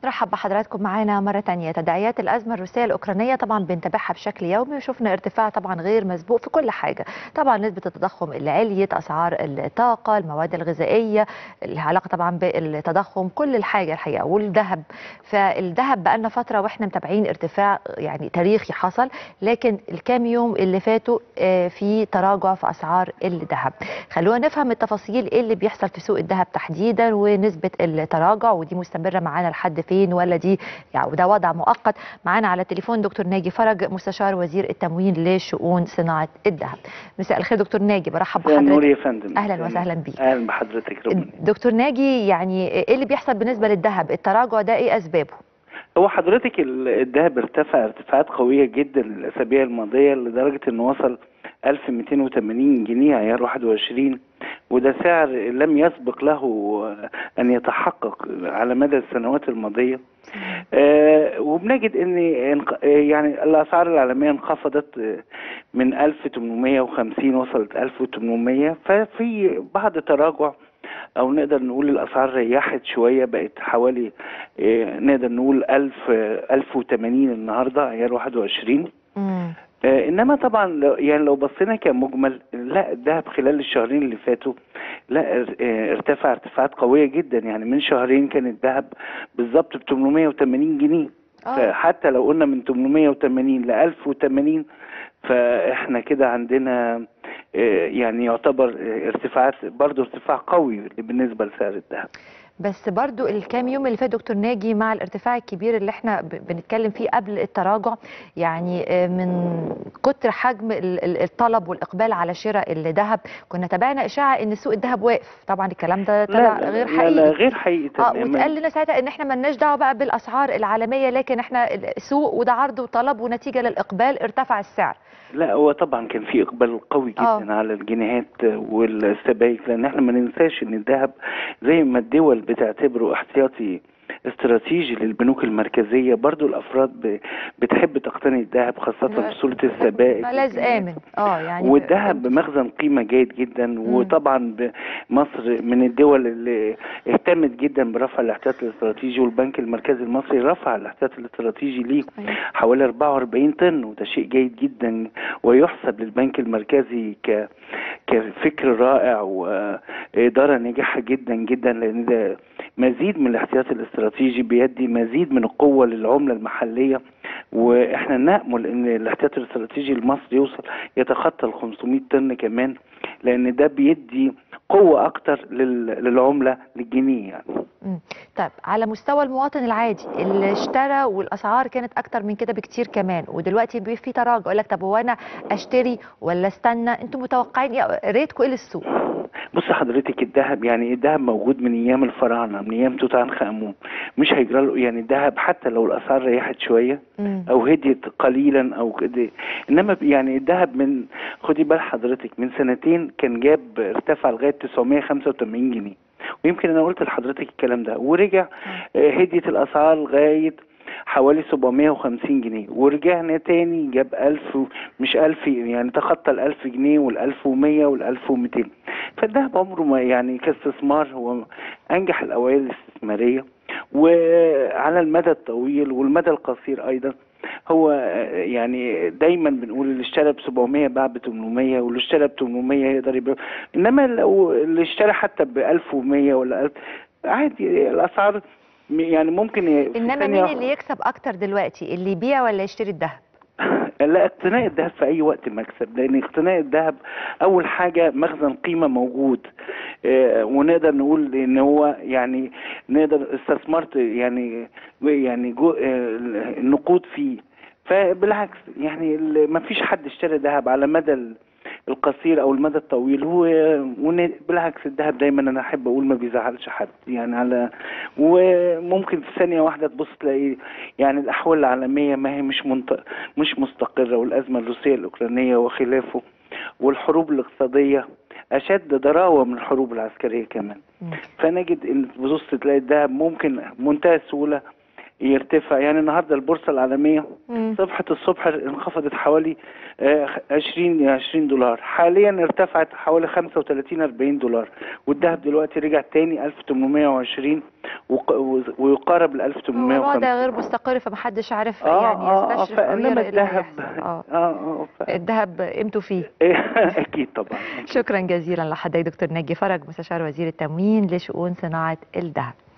نرحب بحضراتكم معانا مرة تانية تداعيات الأزمة الروسية الأوكرانية طبعا بنتابعها بشكل يومي وشفنا ارتفاع طبعا غير مسبوق في كل حاجة طبعا نسبة التضخم اللي عليت أسعار الطاقة المواد الغذائية لها علاقة طبعا بالتضخم كل الحاجة الحقيقة والذهب فالذهب بقالنا فترة واحنا متابعين ارتفاع يعني تاريخي حصل لكن الكام يوم اللي فاتوا آه، في تراجع في أسعار الذهب خلونا نفهم التفاصيل ايه اللي بيحصل في سوق الذهب تحديدا ونسبة التراجع ودي مستمرة معانا لحد فين ولا دي يعني وده وضع مؤقت معانا على التليفون دكتور ناجي فرج مستشار وزير التموين لشؤون صناعه الذهب مساء الخير دكتور ناجي برحب يا نور بحضرتك يا فندم اهلا وسهلا بيك اهلا بحضرتك ربنا دكتور ناجي يعني ايه اللي بيحصل بالنسبه للذهب التراجع ده ايه اسبابه هو حضرتك ال- الذهب ارتفع ارتفاعات قويه جدا الاسابيع الماضيه لدرجه انه وصل 1280 جنيه عيار 21 وده سعر لم يسبق له ان يتحقق على مدى السنوات الماضيه آه وبنجد ان انق- آه، يعني الاسعار العالميه انخفضت آه، من 1850 وصلت 1800 ففي بعض تراجع او نقدر نقول الاسعار ريحت شويه بقت حوالي آه، نقدر نقول 1000 آه، 1080 النهارده عيار 21 امم آه، انما طبعا لو يعني لو بصينا كمجمل لا الذهب خلال الشهرين اللي فاتوا لا ار- آه، ارتفع ارتفاعات قويه جدا يعني من شهرين كان الذهب بالظبط ب 880 جنيه اه فحتى لو قلنا من 880 ل 1080 فاحنا كده عندنا آه، يعني يعتبر آه، ارتفاعات برضه ارتفاع قوي بالنسبه لسعر الذهب بس برضو الكام يوم اللي فات دكتور ناجي مع الارتفاع الكبير اللي احنا ب- بنتكلم فيه قبل التراجع يعني آه، من كتر حجم ال- ال- الطلب والاقبال على شراء الذهب كنا تابعنا اشاعه ان سوق الذهب واقف طبعا الكلام ده طلع غير لا, لا حقيقي غير حقيقي اه تماما واتقال لنا ساعتها ان احنا ملناش دعوه بقى بالاسعار العالميه لكن احنا سوق وده عرض وطلب ونتيجه للاقبال ارتفع السعر لا هو طبعا كان في اقبال قوي جدا آه. على الجنيهات والسبائك لان احنا ما ننساش ان الذهب زي ما الدول بتعتبره احتياطي استراتيجي للبنوك المركزيه برضو الافراد ب- بتحب تقتني الذهب خاصه لا. في صوره السبائك ملاذ والجنيهات. امن اه يعني والذهب بمخزن قيمة جيد جدا وطبعا ب- مصر من الدول اللي اهتمت جدا برفع الاحتياط الاستراتيجي والبنك المركزي المصري رفع الاحتياط الاستراتيجي ليه أيوة. حوالي 44 طن وده شيء جيد جدا ويحسب للبنك المركزي ك كفكر رائع وإدارة ناجحة جدا جدا لأن ده مزيد من الاحتياط الاستراتيجي بيدي مزيد من القوة للعملة المحلية واحنا نأمل ان الاحتياط الاستراتيجي لمصر يوصل يتخطى ال 500 طن كمان لان ده بيدي قوة اكتر لل- للعملة للجنيه يعني مم. طيب على مستوى المواطن العادي اللي اشترى والاسعار كانت اكتر من كده بكتير كمان ودلوقتي بي- في تراجع يقول لك طب هو انا اشتري ولا استنى انتوا متوقعين ايه ريتكم ايه للسوق بص حضرتك الذهب يعني الذهب موجود من ايام الفراعنه من ايام توت عنخ امون مش هيجرى له يعني الذهب حتى لو الاسعار ريحت شويه مم. او هديت قليلا او كده انما يعني الذهب من خدي بال حضرتك من سنتين كان جاب ارتفع لغايه 985 جنيه ويمكن انا قلت لحضرتك الكلام ده ورجع آه، هديت الاسعار لغايه حوالي 750 جنيه ورجعنا تاني جاب 1000 و- مش 1000 يعني تخطى ال 1000 جنيه وال 1100 وال 1200 فالذهب عمره ما يعني كاستثمار هو انجح الاوعيه الاستثماريه وعلى المدى الطويل والمدى القصير ايضا هو آه، يعني دايما بنقول اللي اشترى ب 700 باع ب 800 واللي اشترى ب 800 يقدر يبيع انما لو اللي اشترى حتى ب 1100 ولا 1000 عادي الاسعار م- يعني ممكن ي- في انما ثانية مين اللي يكسب اكتر دلوقتي اللي يبيع ولا يشتري الذهب لا اقتناء الذهب في اي وقت مكسب لان اقتناء الذهب اول حاجه مخزن قيمه موجود آه، ونقدر نقول ان هو يعني نقدر استثمرت يعني يعني جو آه، النقود فيه فبالعكس يعني ما فيش حد اشترى ذهب على مدى ال- القصير او المدى الطويل هو ون- بالعكس الذهب دايما انا احب اقول ما بيزعلش حد يعني على وممكن في ثانيه واحده تبص تلاقي يعني الاحوال العالميه ما هي مش منط... مش مستقره والازمه الروسيه الاوكرانيه وخلافه والحروب الاقتصاديه اشد ضراوه من الحروب العسكريه كمان مم. فنجد ان تبص تلاقي الذهب ممكن منتهى السهوله يرتفع يعني النهارده البورصه العالميه مم. صفحه الصبح انخفضت حوالي آه، 20 20 دولار حاليا ارتفعت حوالي 35 40 دولار والذهب دلوقتي رجع تاني 1820 وق- ويقارب ال هو 1850 الوضع غير مستقر فمحدش عارف اه يعني اه اه يستشرف او فانما يرى ايه اللي الذهب هيحصل. اه اه اه ف... الذهب قيمته فيه اكيد طبعا شكرا جزيلا لحضرتك دكتور ناجي فرج مستشار وزير التموين لشؤون صناعه الذهب